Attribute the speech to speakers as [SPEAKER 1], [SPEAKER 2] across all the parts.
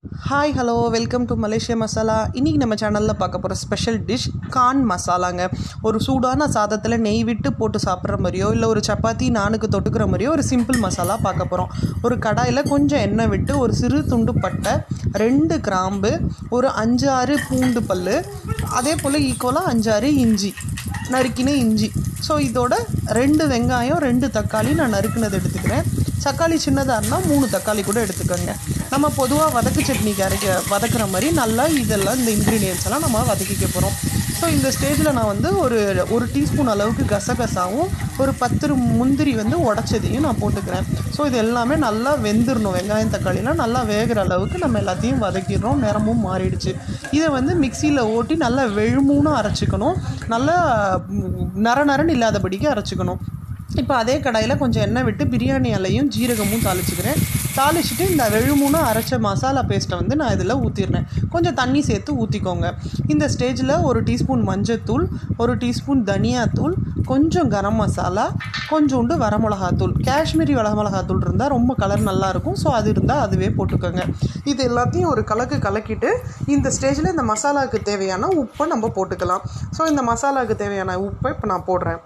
[SPEAKER 1] hi hello welcome to Malaysia Masala இன்றைக்கி நம்ம சேனலில் பார்க்க போகிற ஸ்பெஷல் டிஷ் கான் மசாலாங்க ஒரு சூடான சாதத்தில் நெய் விட்டு போட்டு சாப்பிட்ற மாதிரியோ இல்லை ஒரு சப்பாத்தி நானுக்கு தொட்டுக்கிற மாதிரியோ ஒரு சிம்பிள் மசாலா பார்க்க போகிறோம் ஒரு கடாயில் கொஞ்சம் எண்ணெய் விட்டு ஒரு சிறு துண்டு பட்டை ரெண்டு கிராம்பு ஒரு அஞ்சு ஆறு பூண்டு பல் அதே போல் ஈக்குவலாக அஞ்சாறு இஞ்சி நறுக்கின இஞ்சி ஸோ இதோட ரெண்டு வெங்காயம் ரெண்டு தக்காளி நான் நறுக்குனது எடுத்துக்கிறேன் தக்காளி சின்னதாக இருந்தால் மூணு தக்காளி கூட எடுத்துக்கோங்க நம்ம பொதுவாக வதக்கு சட்னிக்கு அரைக்க வதக்குற மாதிரி நல்லா இதெல்லாம் இந்த இன்க்ரீடியன்ஸ் எல்லாம் நம்ம வதக்கிக்க போகிறோம் ஸோ இந்த ஸ்டேஜில் நான் வந்து ஒரு ஒரு டீஸ்பூன் அளவுக்கு கசகசாவும் ஒரு பத்து முந்திரி வந்து உடச்சதையும் நான் போட்டுக்கிறேன் ஸோ இது எல்லாமே நல்லா வெந்துடணும் வெங்காயம் தக்காளிலாம் நல்லா வேகிற அளவுக்கு நம்ம எல்லாத்தையும் வதக்கிடுறோம் நிறமும் மாறிடுச்சு இதை வந்து மிக்சியில் ஓட்டி நல்லா வெழுமூணும் அரைச்சிக்கணும் நல்லா ம், நர நரன்னு இல்லாதபடிக்கு அரைச்சிக்கணும் இப்போ அதே கடாயில் கொஞ்சம் எண்ணெய் விட்டு பிரியாணி இலையும் ஜீரகமும் தாளிச்சுக்கிறேன் தாளிச்சுட்டு இந்த வெழுமூணு அரைச்ச மசாலா பேஸ்ட்டை வந்து நான் இதில் ஊற்றிடுறேன் கொஞ்சம் தண்ணி சேர்த்து ஊற்றிக்கோங்க இந்த ஸ்டேஜில் ஒரு டீஸ்பூன் மஞ்சத்தூள் ஒரு டீஸ்பூன் தனியாத்தூள் கொஞ்சம் கரம் மசாலா கொஞ்சோண்டு வரமிளகாத்தூள் காஷ்மீரி வரமிளகாத்தூள் இருந்தால் ரொம்ப கலர் நல்லாயிருக்கும் ஸோ அது இருந்தால் அதுவே போட்டுக்கோங்க இது எல்லாத்தையும் ஒரு கலக்கு கலக்கிட்டு இந்த ஸ்டேஜில் இந்த மசாலாவுக்கு தேவையான உப்பை நம்ம போட்டுக்கலாம் ஸோ இந்த மசாலாவுக்கு தேவையான உப்பை இப்போ நான் போடுறேன்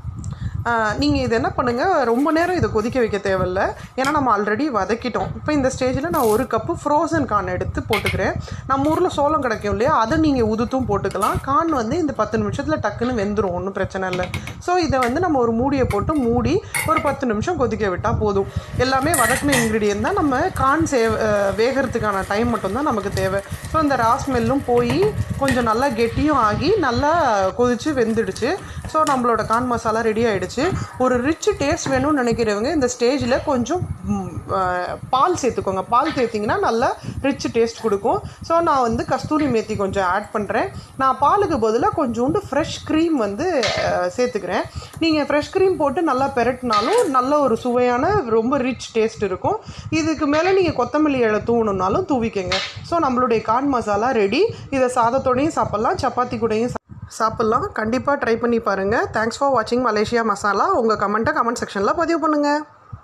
[SPEAKER 1] நீங்கள் இது என்ன பண்ணுங்கள் ரொம்ப நேரம் இதை கொதிக்க வைக்க தேவையில்ல ஏன்னா நம்ம ஆல்ரெடி வதக்கிட்டோம் இப்போ இந்த ஸ்டேஜில் நான் ஒரு கப்பு ஃப்ரோசன் கார்ன் எடுத்து போட்டுக்கிறேன் நம்ம ஊரில் சோளம் கிடைக்கும் இல்லையா அதை நீங்கள் உதுத்தும் போட்டுக்கலாம் கார்ன் வந்து இந்த பத்து நிமிஷத்தில் டக்குன்னு வெந்துடும் ஒன்றும் பிரச்சனை இல்லை ஸோ இதை வந்து நம்ம ஒரு மூடியை போட்டு மூடி ஒரு பத்து நிமிஷம் கொதிக்க விட்டால் போதும் எல்லாமே வதக்கின இன்க்ரீடியன்ட் தான் நம்ம கார்ன் சே அஹ் வேகறதுக்கான டைம் மட்டும்தான் நமக்கு தேவை ஸோ இந்த ரா ஸ்மெல்லும் போய் கொஞ்சம் நல்லா கெட்டியும் ஆகி நல்லா கொதிச்சு வெந்துடுச்சு ஸோ நம்மளோட கான் மசாலா ரெடி ஆயிடுச்சு ஒரு ரிச் டேஸ்ட் வேணும்னு நினைக்கிறவங்க இந்த ஸ்டேஜில் கொஞ்சம் ம், அஹ், பால் சேர்த்துக்கோங்க பால் சேர்த்திங்கன்னா நல்லா ரிச் டேஸ்ட் கொடுக்கும் ஸோ நான் வந்து கஸ்தூரி மேத்தி கொஞ்சம் ஆட் பண்ணுறேன் நான் பாலுக்கு பதிலாக கொஞ்சோண்டு ஃப்ரெஷ் க்ரீம் வந்து அஹ், சேர்த்துக்கிறேன் நீங்கள் ஃப்ரெஷ் க்ரீம் போட்டு நல்லா பெரட்டினாலும் நல்ல ஒரு சுவையான ரொம்ப ரிச் டேஸ்ட் இருக்கும் இதுக்கு மேலே நீங்கள் கொத்தமல்லி இலை தூவணுன்னாலும் தூவிக்கங்க ஸோ நம்மளுடைய கான் மசாலா ரெடி இதை சாதத்தோடையும் சாப்பிட்லாம் சப்பாத்தி கூடயும் சாப்~ சாப்பிட்லாம் கண்டிப்பாக ட்ரை பண்ணி பாருங்கள் தேங்க்ஸ் ஃபார் வாட்சிங் மலேசியா மசாலா உங்கள் கமெண்ட்டை கமெண்ட் செக்ஷனில் பதிவு பண்ணுங்கள்